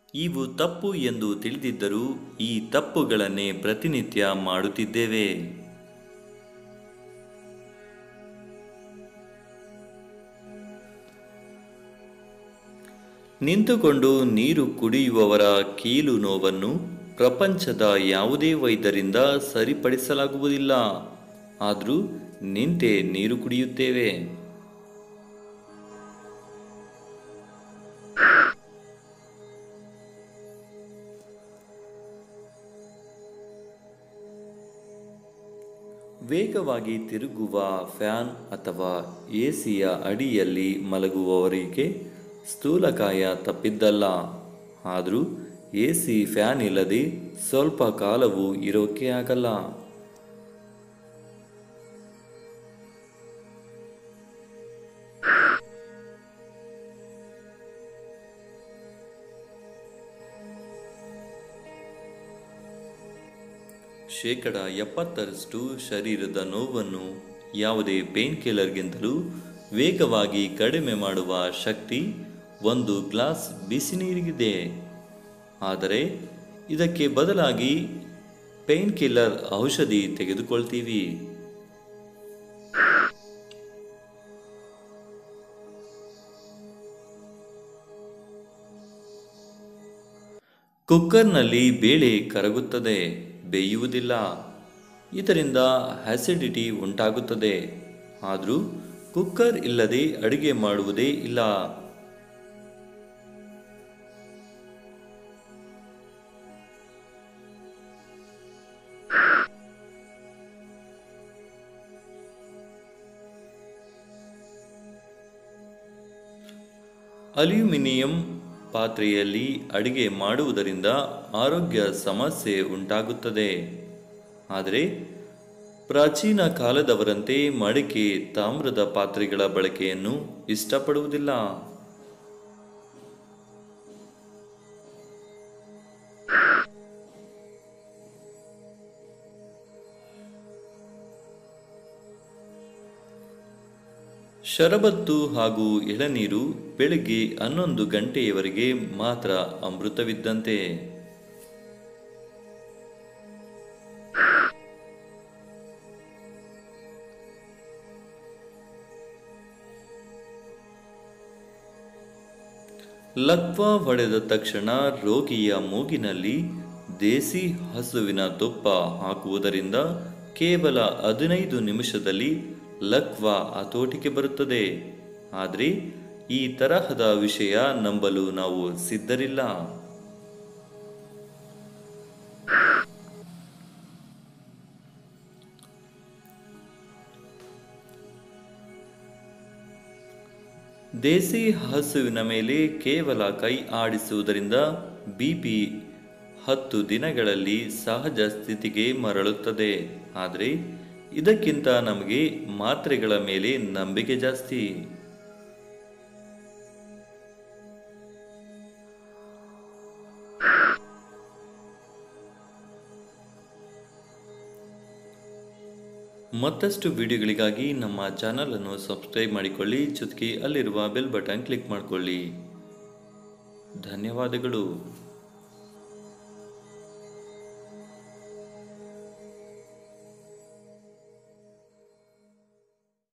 ಇವು ತಪ್ಪು ಎಂದು ತಿಳಿದಿದ್ದರೂ ಈ ತಪ್ಪುಗಳನ್ನೇ ಪ್ರತಿನಿತ್ಯ ಮಾಡುತ್ತಿದ್ದೇವೆ ನಿಂತುಕೊಂಡು ನೀರು ಕುಡಿಯುವವರ ಕೀಲು ನೋವನ್ನು ಪ್ರಪಂಚದ ಯಾವುದೇ ವೈದ್ಯರಿಂದ ಸರಿಪಡಿಸಲಾಗುವುದಿಲ್ಲ ಆದರೂ ನಿಂತೇ ನೀರು ಕುಡಿಯುತ್ತೇವೆ ವೇಗವಾಗಿ ತಿರುಗುವ ಫ್ಯಾನ್ ಅಥವಾ ಎಸಿಯ ಅಡಿಯಲ್ಲಿ ಮಲಗುವವರಿಗೆ ಸ್ಥೂಲಕಾಯ ತಪ್ಪಿದ್ದಲ್ಲ ಆದರೂ ಎಸಿ ಫ್ಯಾನ್ ಇಲ್ಲದೆ ಸ್ವಲ್ಪ ಕಾಲವೂ ಇರೋಕೆ ಆಗಲ್ಲ ಶೇಕಡ ಎಪ್ಪತ್ತರಷ್ಟು ಶರೀರದ ನೋವನ್ನು ಯಾವುದೇ ಪೇನ್ ಕಿಲ್ಲರ್ಗಿಂತಲೂ ವೇಗವಾಗಿ ಕಡಿಮೆ ಮಾಡುವ ಶಕ್ತಿ ಒಂದು ಗ್ಲಾಸ್ ಬಿಸಿ ನೀರಿಗಿದೆ ಆದರೆ ಇದಕ್ಕೆ ಬದಲಾಗಿ ಪೇನ್ ಕಿಲ್ಲರ್ ಔಷಧಿ ತೆಗೆದುಕೊಳ್ತೀವಿ ಕುಕ್ಕರ್ನಲ್ಲಿ ಬೇಳೆ ಕರಗುತ್ತದೆ ಬೇಯುವುದಿಲ್ಲ ಇದರಿಂದ ಅಸಿಡಿಟಿ ಉಂಟಾಗುತ್ತದೆ ಆದರೂ ಕುಕ್ಕರ್ ಇಲ್ಲದೆ ಅಡುಗೆ ಮಾಡುವುದೇ ಇಲ್ಲ ಅಲ್ಯೂಮಿನಿಯಂ ಪಾತ್ರೆಯಲ್ಲಿ ಅಡಿಗೆ ಮಾಡುವುದರಿಂದ ಆರೋಗ್ಯ ಸಮಸ್ಯೆ ಉಂಟಾಗುತ್ತದೆ ಆದರೆ ಪ್ರಾಚೀನ ಕಾಲದವರಂತೆ ಮಡಿಕೆ ತಾಮ್ರದ ಪಾತ್ರೆಗಳ ಬಳಕೆಯನ್ನು ಇಷ್ಟಪಡುವುದಿಲ್ಲ ಶರಬತ್ತು ಹಾಗೂ ಎಳನೀರು ಬೆಳಗ್ಗೆ ಹನ್ನೊಂದು ಗಂಟೆಯವರೆಗೆ ಮಾತ್ರ ಅಮೃತವಿದ್ದಂತೆ ಲಕ್ವ ಹೊಡೆದ ತಕ್ಷಣ ರೋಗಿಯ ಮೂಗಿನಲ್ಲಿ ದೇಸಿ ಹಸುವಿನ ತುಪ್ಪ ಹಾಕುವುದರಿಂದ ಕೇವಲ ಹದಿನೈದು ನಿಮಿಷದಲ್ಲಿ ಲಕ್ವ ಹತೋಟಿಗೆ ಬರುತ್ತದೆ ಆದರೆ ಈ ತರಹದ ವಿಷಯ ನಂಬಲು ನಾವು ಸಿದ್ಧರಿಲ್ಲ ದೇಸಿ ಹಸುವಿನ ಮೇಲೆ ಕೇವಲ ಕೈ ಆಡಿಸುವುದರಿಂದ ಬಿಪಿ ಹತ್ತು ದಿನಗಳಲ್ಲಿ ಸಹಜ ಸ್ಥಿತಿಗೆ ಮರಳುತ್ತದೆ ಆದರೆ ಇದಕ್ಕಿಂತ ನಮಗೆ ಮಾತ್ರೆಗಳ ಮೇಲೆ ನಂಬಿಕೆ ಜಾಸ್ತಿ ಮತ್ತಷ್ಟು ವಿಡಿಯೋಗಳಿಗಾಗಿ ನಮ್ಮ ಚಾನಲನ್ನು ಸಬ್ಸ್ಕ್ರೈಬ್ ಮಾಡಿಕೊಳ್ಳಿ ಜೊತೆಗೆ ಅಲ್ಲಿರುವ ಬೆಲ್ ಬಟನ್ ಕ್ಲಿಕ್ ಮಾಡಿಕೊಳ್ಳಿ ಧನ್ಯವಾದಗಳು